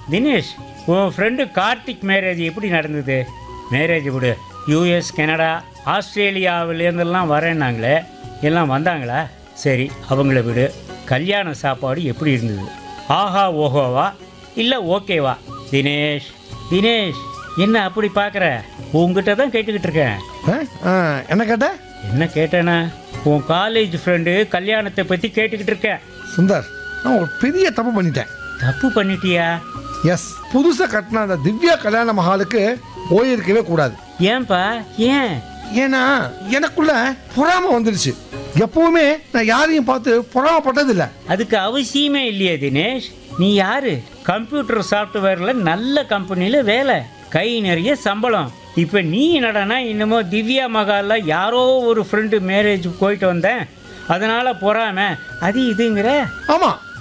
தினேஷ் உன் friend Karthik marriage எப்படி நடந்தது மேரேஜ் விடு யூஎஸ் கனடா ஆஸ்திரேலியாவிலேருந்தெல்லாம் வரேன்னாங்களே எல்லாம் வந்தாங்களா சரி அவங்கள விடு கல்யாண சாப்பாடு எப்படி இருந்தது ஆஹா ஓஹோவா இல்லை ஓகேவா தினேஷ் தினேஷ் என்ன அப்படி பார்க்குற உங்ககிட்ட தான் கேட்டுக்கிட்டு இருக்கேன் ஆ? ஆ, என்ன கேட்ட என்ன கேட்டேனா உன் காலேஜ் ஃப்ரெண்டு கல்யாணத்தை பற்றி கேட்டுக்கிட்டு இருக்கேன் சுந்தர் நான் ஒரு பெரிய தப்பு பண்ணிட்டேன் தப்பு பண்ணிட்டியா எஸ் புதுசாக கட்டின அந்த திவ்யா கல்யாண மஹாலுக்கு போயிருக்கவே கூடாது ஏன்பா ஏன் ஏன்னா எனக்குள்ள பொறாம வந்துடுச்சு எப்பவுமே நான் யாரையும் பார்த்து பொறாமப்பட்டதில்ல அதுக்கு அவசியமே இல்லையே தினேஷ் நீ யாரு கம்ப்யூட்டர் சாஃப்ட்வேர்ல நல்ல கம்பெனியில் வேலை கை நிறைய சம்பளம் இப்போ நீ என்னடானா இன்னமும் திவ்யா மகால்ல யாரோ ஒரு ஃப்ரெண்டு மேரேஜ் போயிட்டு வந்தேன் அதனால பொறாம அது இதுங்கிற ஆமாம்